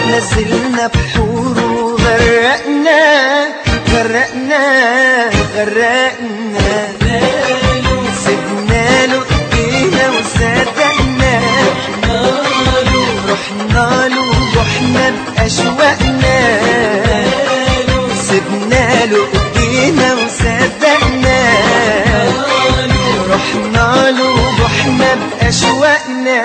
نزلنا بحور وغرقنا غرقنا غرقنا سيبنا له ايدينا وصدقنا رحنا له رحنا بأشواقنا سيبنا له ايدينا وصدقنا رحنا له رحنا بأشواقنا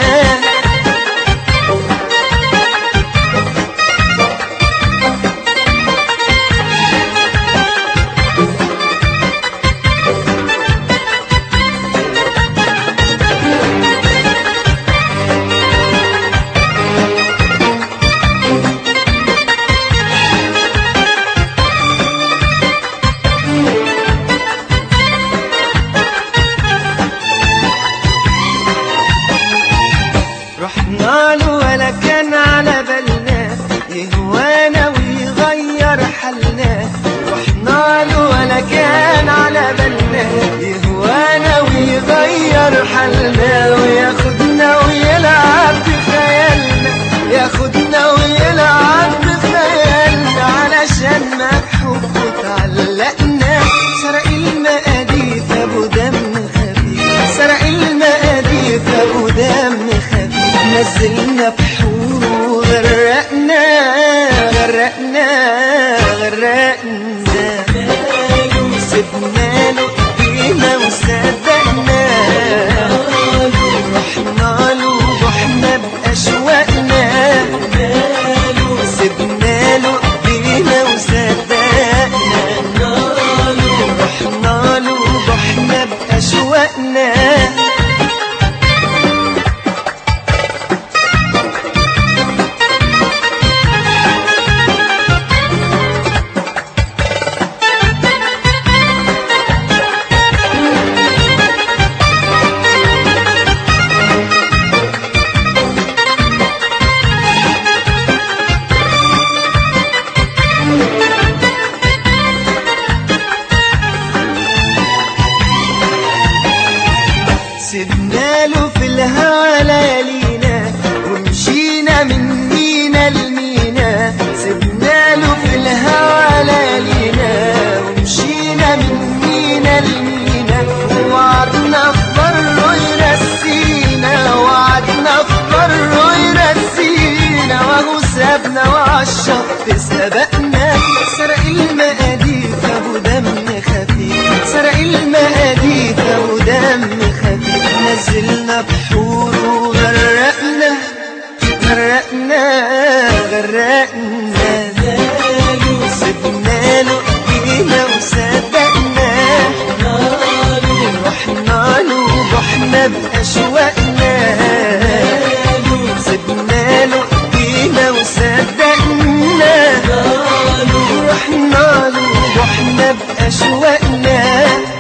رحنا له ولا كان على بالنا يهوانا ويغير حالنا رحنا له ولا كان على بالنا يهوانا ويغير حالنا وياخدنا ويلعب بخيالنا ياخدنا ويلعب بخيالنا علشان ما بحبه تعلقنا سرق المقاديف ابو دم خفيف سرق المقاديف ابو دم خفيف نزلنا بحور وغرقنا غرقنا غرقنا سيبنا له ايدينا وصدقنا رحنا له رحنا بأشواقنا سيبنا له ايدينا وصدقنا رحنا له رحنا بأشواقنا سيبنا له في الهوى ليالينا ومشينا من مينا لمينا سيبنا له في الهوى ليالينا ومشينا من مينا لمينا ووعدنا في بره يرسينا وعدنا في بره يرسينا وهو سابنا وعالشط سبقنا سرق المقاديف ابو دم خفيف سرق المقاديف ابو دم خفيف نزلنا بحور وغرقنا غرقنا غرقنا سيبنا له ايدينا وصدقنا رحنا له رحنا بأشواقنا سيبنا له ايدينا وصدقنا رحنا له رحنا بأشواقنا